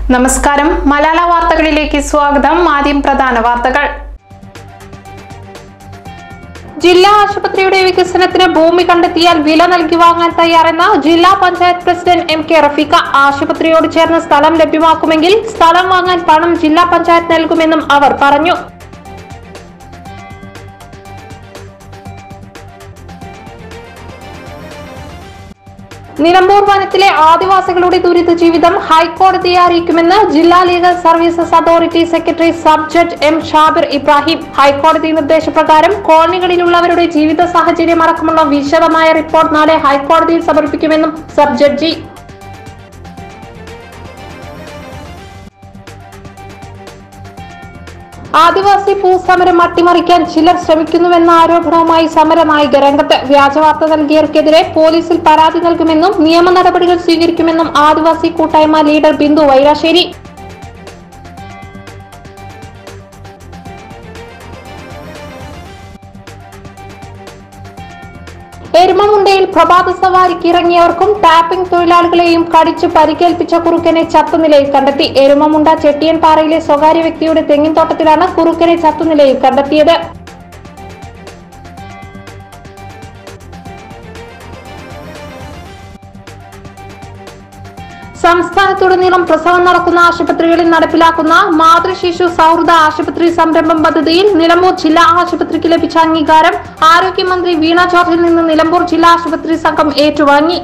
നമസ്കാരം മലാല വാർത്തകളിലേക്ക് സ്വാഗതം ആദ്യം പ്രധാന വാർത്തകൾ ജില്ലാ ആശുപത്രിയുടെ വികസനത്തിന് ഭൂമി കണ്ടെത്തിയാൽ വില നൽകി വാങ്ങാൻ തയ്യാറെന്ന ജില്ലാ panchayat president M K Rafeeq ആശുപത്രിയോട് ചേർന്ന് സ്ഥലം ലഭ്യമാക്കുമെങ്കിൽ സ്ഥലം വാങ്ങാൻ പണം ജില്ലാ പഞ്ചായത്ത് നൽകുമെന്നും അവർ പറഞ്ഞു നിലമ്പൂർ വനത്തിലെ ആദിവാസികളുടെ ദുരിത ജീവിതം ഹൈക്കോടതിയെ അറിയിക്കുമെന്ന് ജില്ലാ legal services authority secretary sub judge M Shabir Ibrahim ഹൈക്കോടതി നിർദ്ദേശപ്രകാരം കോളനികളിലുള്ളവരുടെ ജീവിത സാഹചര്യം അടക്കമുള്ള വിശദമായ റിപ്പോർട്ട് നാളെ ഹൈക്കോടതിയിൽ സമർപ്പിക്കുമെന്നും സബ് ജഡ്ജി ആദിവാസി ഭൂസമരം അട്ടിമറിക്കാൻ ചിലർ ശ്രമിക്കുന്നുവെന്ന ആരോപണവുമായി സമരനായിക രംഗത്ത് വ്യാജവാർത്ത നൽകിയവർക്കെതിരെ പോലീസിൽ പരാതി നൽകുമെന്നും നിയമ നടപടികൾ സ്വീകരിക്കുമെന്നും ആദിവാസി കൂട്ടായ്മ ലീഡർ ബിന്ദു വൈരാശ്ശേരി എരുമമുണ്ടയിൽ പ്രഭാത സവാരിക്ക് ഇറങ്ങിയവർക്കും ടാപ്പിംഗ് തൊഴിലാളികളെയും കടിച്ചു പരിക്കേൽപ്പിച്ച കുറുക്കനെ ചത്തുനിലയിൽ കണ്ടെത്തി എരുമമുണ്ട ചെട്ടിയൻപാറയിലെ സ്വകാര്യ വ്യക്തിയുടെ തെങ്ങിൻ തോട്ടത്തിലാണ് കുറുക്കനെ ചത്തുനിലയിൽ കണ്ടെത്തിയത് സംസ്ഥാനത്തുടനീളം പ്രസവം നടക്കുന്ന ആശുപത്രികളിൽ നടപ്പിലാക്കുന്ന മാതൃശിശു സൗഹൃദ ആശുപത്രി സംരംഭം പദ്ധതിയിൽ നിലമ്പൂർ ജില്ലാ ആശുപത്രിക്ക് ലഭിച്ച അംഗീകാരം ആരോഗ്യമന്ത്രി വീണ ജോർജിൽ നിന്ന് നിലമ്പൂർ ജില്ലാ ആശുപത്രി സംഘം ഏറ്റുവാങ്ങി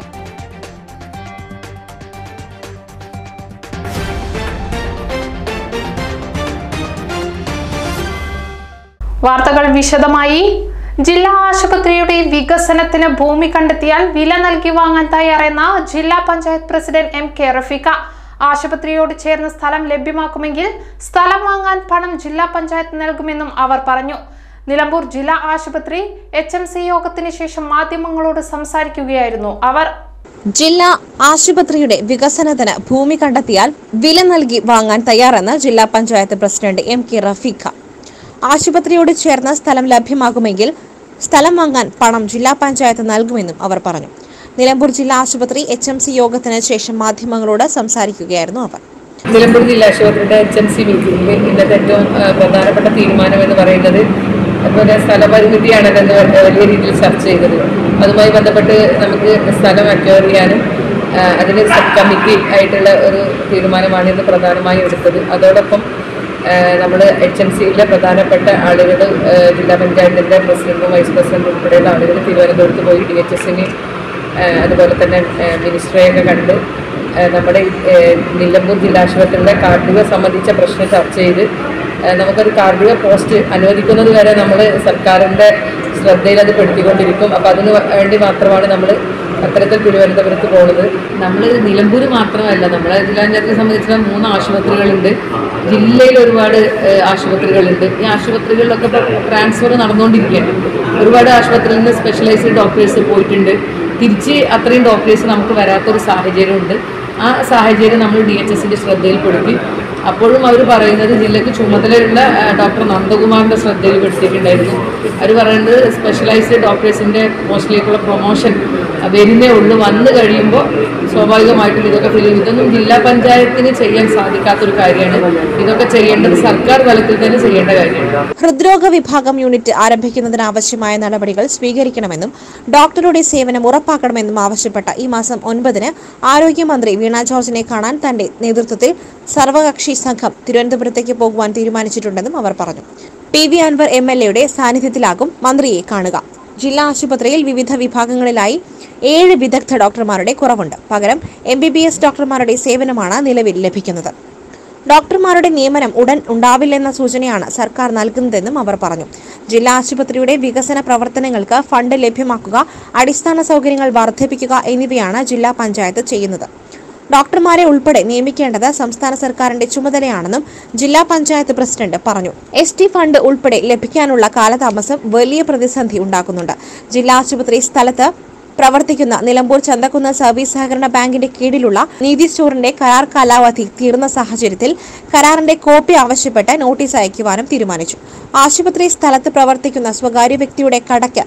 വാർത്തകൾ വിശദമായി ജില്ലാ ആശുപത്രിയുടെ വികസനത്തിന് ഭൂമി കണ്ടെത്തിയാൽ വില നൽകി വാങ്ങാൻ തയ്യാറെന്ന ജില്ലാ panchayat president M K Rafeeq ആശുപത്രിയോട് ചേർന്ന് സ്ഥലം ലഭ്യമാക്കുമെങ്കിൽ സ്ഥലം വാങ്ങാൻ പണം ജില്ലാ പഞ്ചായത്ത് നൽകുമെന്നും അവർ പറഞ്ഞു നിലമ്പൂർ ജില്ലാ ആശുപത്രി എച്ച് എം സി യോഗത്തിന് ശേഷം മാധ്യമങ്ങളോട് സംസാരിക്കുകയായിരുന്നു അവർ ജില്ലാ ആശുപത്രിയുടെ വികസനത്തിന് ഭൂമി കണ്ടെത്തിയാൽ വില നൽകി വാങ്ങാൻ തയ്യാറെന്ന് ജില്ലാ panchayat president M K Rafeeq ആശുപത്രിയോട് ചേർന്ന് സ്ഥലം ലഭ്യമാകുമെങ്കിൽ സ്ഥലം വാങ്ങാൻ പണം ജില്ലാ പഞ്ചായത്ത് നൽകുമെന്നും അവർ പറഞ്ഞു നിലമ്പൂർ ജില്ലാ ആശുപത്രി എച്ച് എം സി യോഗത്തിന് ശേഷം മാധ്യമങ്ങളോട് സംസാരിക്കുകയായിരുന്നു അവർ നിലമ്പൂർ ജില്ലാ ആശുപത്രിയുടെ എച്ച് എം സി മീറ്റിംഗിൽ ഇന്നത്തെ ഏറ്റവും ആ, പ്രധാനപ്പെട്ട തീരുമാനം എന്ന് പറയുന്നത് അതുപോലെ സ്ഥലപരിമിതിയാണല്ലോ എന്ന് പറഞ്ഞ വലിയ രീതിയിൽ ചർച്ച ചെയ്തത് അതുമായി ബന്ധപ്പെട്ട് നമുക്ക് സ്ഥലം അക്വയർ ചെയ്യാനും ആ, അതിന് സബ് കമ്മിറ്റി ആയിട്ടുള്ള ഒരു തീരുമാനമാണ് ഇന്ന് പ്രധാനമായും എടുത്തത് അതോടൊപ്പം നമ്മൾ എച്ച് എം സിയിലെ പ്രധാനപ്പെട്ട ആളുകൾ ജില്ലാ പഞ്ചായത്തിൻ്റെ പ്രസിഡന്റും വൈസ് പ്രസിഡന്റും ഉൾപ്പെടെയുള്ള ആളുകൾ തിരുവനന്തപുരത്ത് പോയി ഡി എച്ച് എസിന് അതുപോലെ തന്നെ മിനിസ്ട്രിയൊക്കെ കണ്ട് ആ, നമ്മുടെ ഈ, ഏ, നിലമ്പൂർ ജില്ലാ ആശുപത്രിയുടെ കാർഡിക സംബന്ധിച്ച പ്രശ്നം ചർച്ച ചെയ്ത് ആ, നമുക്കൊരു കാർഡിക പോസ്റ്റ് അനുവദിക്കുന്നത് വരെ നമ്മൾ സർക്കാരിൻ്റെ ശ്രദ്ധയിൽ അത് പെടുത്തിക്കൊണ്ടിരിക്കും അപ്പോൾ അതിന് വേണ്ടി മാത്രമാണ് നമ്മൾ അത്തരത്തിൽ തിരുവനന്തപുരത്ത് പോകുന്നത് നമ്മൾ നിലമ്പൂർ മാത്രമല്ല നമ്മളെ ജില്ലാ പഞ്ചായത്തിനെ സംബന്ധിച്ചിടത്തോളം മൂന്ന് ആശുപത്രികളുണ്ട് ജില്ലയിൽ ഒരുപാട് ഏഹ്, ആശുപത്രികളുണ്ട് ഈ ആശുപത്രികളിലൊക്കെ ഇപ്പോൾ ട്രാൻസ്ഫർ നടന്നുകൊണ്ടിരിക്കുകയാണ് ഒരുപാട് ആശുപത്രിയിൽ നിന്ന് സ്പെഷ്യലൈസ്ഡ് ഡോക്ടേഴ്സ് പോയിട്ടുണ്ട് തിരിച്ച് അത്രയും ഡോക്ടേഴ്സ് നമുക്ക് വരാത്തൊരു സാഹചര്യമുണ്ട് ആ സാഹചര്യം നമ്മൾ ഡി എച്ച് എസിൻ്റെ ശ്രദ്ധയിൽപ്പെടുത്തി അപ്പോഴും അവർ പറയുന്നത് ജില്ലയ്ക്ക് ചുമതലയുള്ള ആ, ഡോക്ടർ നന്ദകുമാറിൻ്റെ ശ്രദ്ധയിൽപ്പെടുത്തിയിട്ടുണ്ടായിരുന്നു അവർ പറയുന്നത് സ്പെഷ്യലൈസ്ഡ് ഡോക്ടേഴ്സിൻ്റെ പോസ്റ്റിലേക്കുള്ള പ്രൊമോഷൻ വരുന്നേ ഉള്ളൂ വന്നു കഴിയുമ്പോൾ സ്വാഭാവികമായിട്ടും ഇതൊക്കെ ഫിൽ ചെയ്യും ഇതൊന്നും ജില്ലാ പഞ്ചായത്തിന് ചെയ്യാൻ സാധിക്കാത്തൊരു കാര്യമാണ് ഇതൊക്കെ ചെയ്യേണ്ടത് സർക്കാർ തലത്തിൽ തന്നെ ചെയ്യേണ്ട കാര്യമാണ് ഹൃദ്രോഗ വിഭാഗം യൂണിറ്റ് ആരംഭിക്കുന്നതിന് ആവശ്യമായ നടപടികൾ സ്വീകരിക്കണമെന്നും ഡോക്ടറുടെ സേവനം ഉറപ്പാക്കണമെന്നും ആവശ്യപ്പെട്ട ഈ മാസം ഒൻപതിന് ആരോഗ്യമന്ത്രി വീണ ജോർജിനെ കാണാൻ തന്റെ നേതൃത്വത്തിൽ സർവകക്ഷി സംഘം തിരുവനന്തപുരത്തേക്ക് പോകുവാൻ തീരുമാനിച്ചിട്ടുണ്ടെന്നും അവർ പറഞ്ഞു P V Anvar M L എയുടെ സാന്നിധ്യത്തിലാകും മന്ത്രിയെ കാണുക ജില്ലാ ആശുപത്രിയിൽ വിവിധ വിഭാഗങ്ങളിലായി ഏഴ് വിദഗ്ധ ഡോക്ടർമാരുടെ കുറവുണ്ട് പകരം എം ബി ബി എസ് ഡോക്ടർമാരുടെ സേവനമാണ് നിലവിൽ ലഭിക്കുന്നത് ഡോക്ടർമാരുടെ നിയമനം ഉടൻ ഉണ്ടാവില്ലെന്ന സൂചനയാണ് സർക്കാർ നൽകുന്നതെന്നും അവർ പറഞ്ഞു ജില്ലാ ആശുപത്രിയുടെ വികസന പ്രവർത്തനങ്ങൾക്ക് ഫണ്ട് ലഭ്യമാക്കുക അടിസ്ഥാന സൗകര്യങ്ങൾ വർദ്ധിപ്പിക്കുക എന്നിവയാണ് ജില്ലാ പഞ്ചായത്ത് ചെയ്യുന്നത് ഡോക്ടർമാരെ ഉൾപ്പെടെ നിയമിക്കേണ്ടത് സംസ്ഥാന സർക്കാരിന്റെ ചുമതലയാണെന്നും ജില്ലാ പഞ്ചായത്ത് പ്രസിഡന്റ് പറഞ്ഞു എസ് ടി ഫണ്ട് ഉൾപ്പെടെ ലഭിക്കാനുള്ള കാലതാമസം വലിയ പ്രതിസന്ധി ഉണ്ടാക്കുന്നുണ്ട് ജില്ലാ ആശുപത്രി സ്ഥലത്ത് പ്രവർത്തിക്കുന്ന നിലമ്പൂർ ചന്തക്കുന്ന് സർവീസ് സഹകരണ ബാങ്കിന്റെ കീഴിലുള്ള നീതി സ്റ്റോറിന്റെ കരാർ കാലാവധി തീർന്ന സാഹചര്യത്തിൽ കരാറിന്റെ കോപ്പി ആവശ്യപ്പെട്ട് നോട്ടീസ് അയക്കുവാനും തീരുമാനിച്ചു ആശുപത്രി സ്ഥലത്ത് പ്രവർത്തിക്കുന്ന സ്വകാര്യ വ്യക്തിയുടെ കടയ്ക്ക്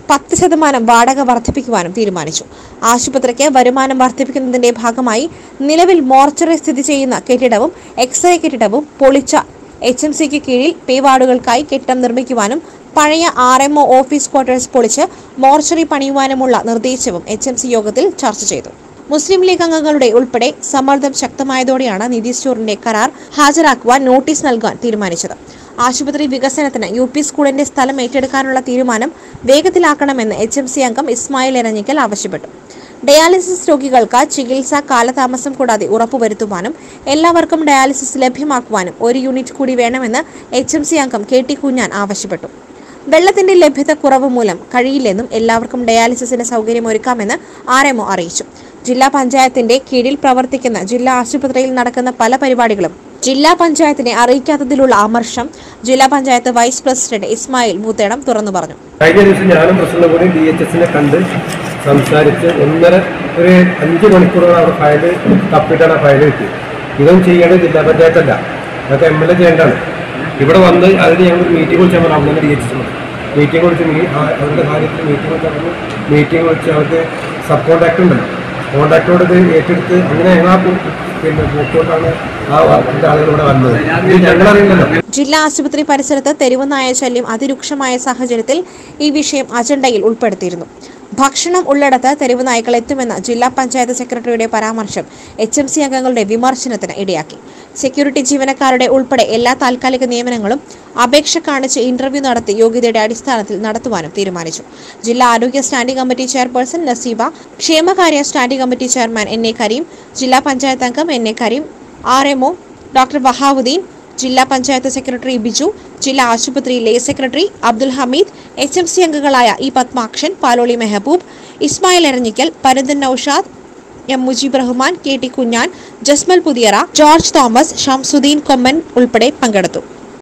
പത്ത് ശതമാനം വാടക വർദ്ധിപ്പിക്കുവാനും തീരുമാനിച്ചു ആശുപത്രിക്ക് വരുമാനം വർദ്ധിപ്പിക്കുന്നതിന്റെ ഭാഗമായി നിലവിൽ മോർച്ചറി സ്ഥിതി ചെയ്യുന്ന കെട്ടിടവും എക്സ്റേ കെട്ടിടവും പൊളിച്ച എച്ച് എം സിക്ക് കീഴിൽ പേ വാർഡുകൾക്കായി കെട്ടിടം നിർമ്മിക്കുവാനും പഴയ R M O office quarters പൊളിച്ച് മോർച്ചറി പണിയുവാനുമുള്ള നിർദ്ദേശവും എച്ച് എം സി യോഗത്തിൽ ചർച്ച ചെയ്തു മുസ്ലിം ലീഗ് അംഗങ്ങളുടെ ഉൾപ്പെടെ സമ്മർദ്ദം ശക്തമായതോടെയാണ് നിധി സ്റ്റോറിന്റെ കരാർ ഹാജരാക്കുവാൻ നോട്ടീസ് നൽകാൻ തീരുമാനിച്ചത് ആശുപത്രി വികസനത്തിന് യു പി സ്കൂളിന്റെ സ്ഥലം ഏറ്റെടുക്കാനുള്ള തീരുമാനം വേഗത്തിലാക്കണമെന്ന് എച്ച് എം സി അംഗം ഇസ്മായിൽ എരഞ്ഞിക്കൽ ആവശ്യപ്പെട്ടു ഡയാലിസിസ് രോഗികൾക്ക് ചികിത്സ കാലതാമസം കൂടാതെ ഉറപ്പുവരുത്തുവാനും എല്ലാവർക്കും ഡയാലിസിസ് ലഭ്യമാക്കുവാനും ഒരു യൂണിറ്റ് കൂടി വേണമെന്ന് എച്ച് എം സി അംഗം കെ ടി കുഞ്ഞാൻ ആവശ്യപ്പെട്ടു വെള്ളത്തിന്റെ ലഭ്യത കുറവ് മൂലം കഴിയില്ലെന്നും എല്ലാവർക്കും ഡയാലിസിസിന് സൗകര്യമൊരുക്കാമെന്ന് ആർ എംഒ അറിയിച്ചു ജില്ലാ പഞ്ചായത്തിന്റെ കീഴിൽ പ്രവർത്തിക്കുന്ന ജില്ലാ ആശുപത്രിയിൽ നടക്കുന്ന പല പരിപാടികളും ജില്ലാ പഞ്ചായത്തിനെ അറിയിക്കാത്തതിലുള്ള അമർഷം ജില്ലാ പഞ്ചായത്ത് വൈസ് പ്രസിഡന്റ് ഇസ്മായിൽ മൂത്തേടം തുറന്നു പറഞ്ഞു കഴിഞ്ഞ ദിവസം ഞാനും പ്രസിഡന്റും കൂടി ഡി എച്ച് എസിനെ കണ്ട് സംസാരിച്ച് ഒന്നര ഒരു അഞ്ച് മണിക്കൂറോളം അവിടെ ഫയല് തപ്പിയിട്ടാണ് ആ ഫയൽ കിട്ടിയത് ഇതൊന്നും ചെയ്യേണ്ടത് ജില്ലാ പഞ്ചായത്തല്ല അതൊക്കെ എം എൽ എ ചെയ്യേണ്ടതാണ് ഇവിടെ വന്ന് അതിന് ഞങ്ങൾ മീറ്റിംഗ് വിളിച്ചാൽ പറഞ്ഞു അന്ന് ഡി എച്ച് എസ് മീറ്റിംഗ് വിളിച്ച് മീ ആ അവരുടെ കാര്യത്തിൽ മീറ്റിംഗ് വിളിച്ചാൽ പറഞ്ഞു മീറ്റിംഗ് വിളിച്ച് അവർക്ക് സബ് കോൺട്രാക്ട് ഉണ്ടല്ലോ കോൺട്രാക്ടോട് ഇത് ഏറ്റെടുത്ത് അങ്ങനെ ഞങ്ങൾ ആ പൂ- പിന്നെ പൂക്കോട്ടാണ് ആ അതിൻ്റെ ആളുകൾ ഇവിടെ വന്നത് ഇത് ഞങ്ങളറിയില്ലല്ലോ ജില്ലാ ആശുപത്രി പരിസരത്ത് തെരുവ് നായ ശല്യം അതിരൂക്ഷമായ സാഹചര്യത്തിൽ ഈ വിഷയം അജണ്ടയിൽ ഉൾപ്പെടുത്തിയിരുന്നു ഭക്ഷണം ഉള്ളിടത്ത് തെരുവ് നായ്ക്കൾ എത്തുമെന്ന ജില്ലാ പഞ്ചായത്ത് സെക്രട്ടറിയുടെ പരാമർശം എച്ച് എം സി അംഗങ്ങളുടെ വിമർശനത്തിന് ഇടയാക്കി സെക്യൂരിറ്റി ജീവനക്കാരുടെ ഉൾപ്പെടെ എല്ലാ താൽക്കാലിക നിയമനങ്ങളും അപേക്ഷ കാണിച്ച് ഇന്റർവ്യൂ നടത്തി യോഗ്യതയുടെ അടിസ്ഥാനത്തിൽ നടത്തുവാനും തീരുമാനിച്ചു ജില്ലാ ആരോഗ്യ സ്റ്റാൻഡിംഗ് കമ്മിറ്റി ചെയർപേഴ്സൺ നസീബ ക്ഷേമകാര്യ standing committee chairman N A Kareem ജില്ലാ പഞ്ചായത്ത് അംഗം N A Kareem R MO doctor Vahavudheen ജില്ലാ പഞ്ചായത്ത് സെക്രട്ടറി ബിജു ജില്ലാ ആശുപത്രി lay secretary Abdul Hameed H M C അംഗങ്ങളായ E Padmakshan Paloli Mehaboob Ismail Eranhikkal Paranthan Naushad M Mujeeb Rahman K T Kunhan Jasmal Puthiyara George Thomas Shamsuddeen Komman ഉൾപ്പെടെ പങ്കെടുത്തു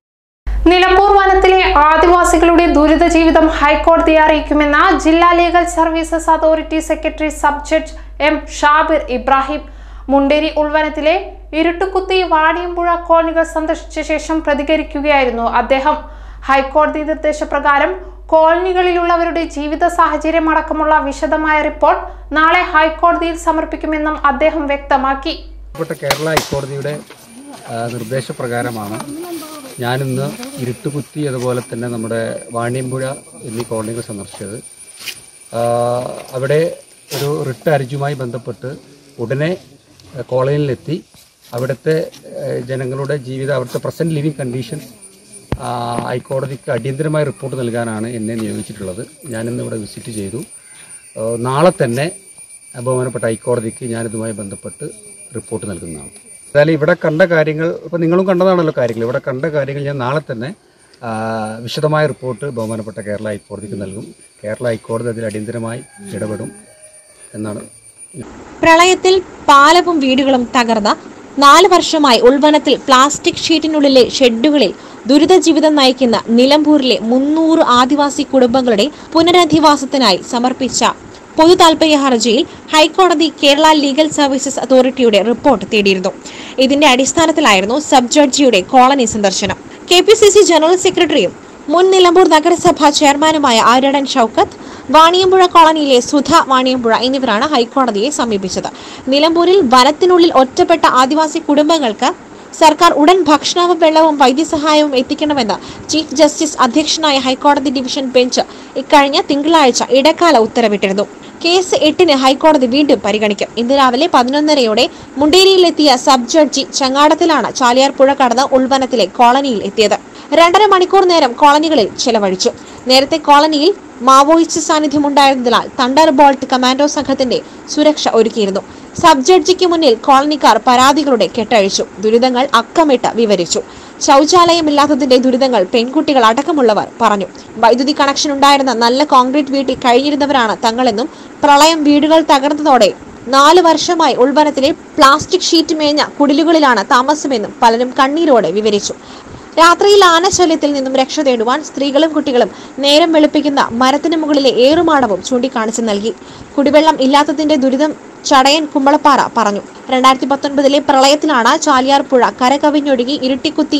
നിലമ്പൂർ വനത്തിലെ ആദിവാസികളുടെ ദുരിത ജീവിതം ഹൈക്കോടതിയെ അറിയിക്കുമെന്ന ജില്ലാ legal services authority secretary sub judge M Shabir Ibrahim Munderi ഉൾവനത്തിലെ ഇരുട്ടുകുത്തി വാണിയമ്പുഴ കോളനികൾ സന്ദർശിച്ച ശേഷം പ്രതികരിക്കുകയായിരുന്നു അദ്ദേഹം ഹൈക്കോടതി നിർദ്ദേശപ്രകാരം കോളനികളിലുള്ളവരുടെ ജീവിത സാഹചര്യം അടക്കമുള്ള വിശദമായ റിപ്പോർട്ട് നാളെ ഹൈക്കോടതിയിൽ സമർപ്പിക്കുമെന്നും അദ്ദേഹം വ്യക്തമാക്കി ബഹുമാനപ്പെട്ട കേരള ഹൈക്കോടതിയുടെ ആ, നിർദ്ദേശപ്രകാരമാണ് ഞാനിന്ന് ഇരുട്ടുകുത്തി അതുപോലെ തന്നെ നമ്മുടെ വാണിയമ്പുഴ എന്നീ കോളനികൾ സന്ദർശിച്ചത് ആ, അവിടെ ഒരു റിട്ട് അർജിയുമായി ബന്ധപ്പെട്ട് ഉടനെ ആ, കോളനിയിലെത്തി അവിടുത്തെ ആ, ജനങ്ങളുടെ ജീവിത അവിടുത്തെ പ്രസൻറ്റ് ലിവിങ് കണ്ടീഷൻസ് ആ, ഹൈക്കോടതിക്ക് അടിയന്തരമായ റിപ്പോർട്ട് നൽകാനാണ് എന്നെ നിയോഗിച്ചിട്ടുള്ളത് ഞാനിന്ന് ഇവിടെ വിസിറ്റ് ചെയ്തു ആ, നാളെ തന്നെ ബഹുമാനപ്പെട്ട ഹൈക്കോടതിക്ക് ഞാനിതുമായി ബന്ധപ്പെട്ട് റിപ്പോർട്ട് നൽകുന്നതാണ് എന്തായാലും ഇവിടെ കണ്ട കാര്യങ്ങൾ ഇപ്പോൾ നിങ്ങളും കണ്ടതാണല്ലോ കാര്യങ്ങൾ ഇവിടെ കണ്ട കാര്യങ്ങൾ ഞാൻ നാളെ തന്നെ ആ, വിശദമായ റിപ്പോർട്ട് ബഹുമാനപ്പെട്ട കേരള ഹൈക്കോടതിക്ക് നൽകും കേരള ഹൈക്കോടതി അതിൽ അടിയന്തരമായി ഇടപെടും എന്നാണ് പ്രളയത്തിൽ പാലവും വീടുകളും തകർന്ന നാല് വർഷമായി ഉൾവനത്തിൽ പ്ലാസ്റ്റിക് ഷീറ്റിനുള്ളിലെ ഷെഡുകളിൽ ദുരിത ജീവിതം നയിക്കുന്ന നിലമ്പൂരിലെ മുന്നൂറ് ആദിവാസി കുടുംബങ്ങളുടെ പുനരധിവാസത്തിനായി സമർപ്പിച്ച പൊതു താൽപര്യ ഹർജിയിൽ ഹൈക്കോടതി കേരള ലീഗൽ സർവീസസ് അതോറിറ്റിയുടെ റിപ്പോർട്ട് തേടിയിരുന്നു ഇതിന്റെ അടിസ്ഥാനത്തിലായിരുന്നു സബ് ജഡ്ജിയുടെ കോളനി സന്ദർശനം K P C C general സെക്രട്ടറിയും മുൻ നിലമ്പൂർ നഗരസഭാ ചെയർമാനുമായ ആര്യടൻ ഷൌക്കത്ത് വാണിയമ്പുഴ കോളനിയിലെ സുധ വാണിയമ്പുഴ എന്നിവരാണ് ഹൈക്കോടതിയെ സമീപിച്ചത് നിലമ്പൂരിൽ വനത്തിനുള്ളിൽ ഒറ്റപ്പെട്ട ആദിവാസി കുടുംബങ്ങൾക്ക് സർക്കാർ ഉടൻ ഭക്ഷണവും വെള്ളവും വൈദ്യസഹായവും എത്തിക്കണമെന്ന് ചീഫ് ജസ്റ്റിസ് അധ്യക്ഷനായ ഹൈക്കോടതി ഡിവിഷൻ ബെഞ്ച് ഇക്കഴിഞ്ഞ തിങ്കളാഴ്ച ഇടക്കാല ഉത്തരവിട്ടിരുന്നു കേസ് എട്ടിന് ഹൈക്കോടതി വീണ്ടും പരിഗണിക്കും ഇന്ന് രാവിലെ പതിനൊന്നരയോടെ മുണ്ടേരിയിലെത്തിയ സബ് ജഡ്ജി ചങ്ങാടത്തിലാണ് ചാലിയാർ പുഴ കടന്ന് ഉൾവനത്തിലെ കോളനിയിൽ എത്തിയത് രണ്ടര മണിക്കൂർ നേരം കോളനികളിൽ ചെലവഴിച്ചു നേരത്തെ കോളനിയിൽ മാവോയിസ്റ്റ് സാന്നിധ്യമുണ്ടായിരുന്നതിനാൽ തണ്ടർ ബോൾട്ട് കമാൻഡോ സംഘത്തിന്റെ സുരക്ഷ ഒരുക്കിയിരുന്നു സബ് ജഡ്ജിക്ക് മുന്നിൽ കോളനിക്കാർ പരാതികളുടെ കെട്ടഴിച്ചു ദുരിതങ്ങൾ അക്കമിട്ട് വിവരിച്ചു ശൗചാലയമില്ലാത്തതിന്റെ ദുരിതങ്ങൾ പെൺകുട്ടികൾ അടക്കമുള്ളവർ പറഞ്ഞു വൈദ്യുതി കണക്ഷൻ ഉണ്ടായിരുന്ന നല്ല കോൺക്രീറ്റ് വീട്ടിൽ കഴിഞ്ഞിരുന്നവരാണ് തങ്ങളെന്നും പ്രളയം വീടുകൾ തകർന്നതോടെ നാല് വർഷമായി ഉൾവനത്തിലെ പ്ലാസ്റ്റിക് ഷീറ്റ് മേഞ്ഞ കുടിലുകളിലാണ് താമസമെന്നും പലരും കണ്ണീരോടെ വിവരിച്ചു രാത്രിയിൽ ആനശല്യത്തിൽ നിന്നും രക്ഷ തേടുവാൻ സ്ത്രീകളും കുട്ടികളും നേരം വെളുപ്പിക്കുന്ന മരത്തിന് മുകളിലെ ഏറുമാടവും ചൂണ്ടിക്കാണിച്ചു നൽകി കുടിവെള്ളം ഇല്ലാത്തതിന്റെ ദുരിതം ചടയൻ കുമ്പളപ്പാറ പറഞ്ഞു രണ്ടായിരത്തി പത്തൊൻപതിലെ പ്രളയത്തിലാണ് ചാലിയാർ പുഴ കരകവിഞ്ഞൊഴുകി ഇരുട്ടിക്കുത്തി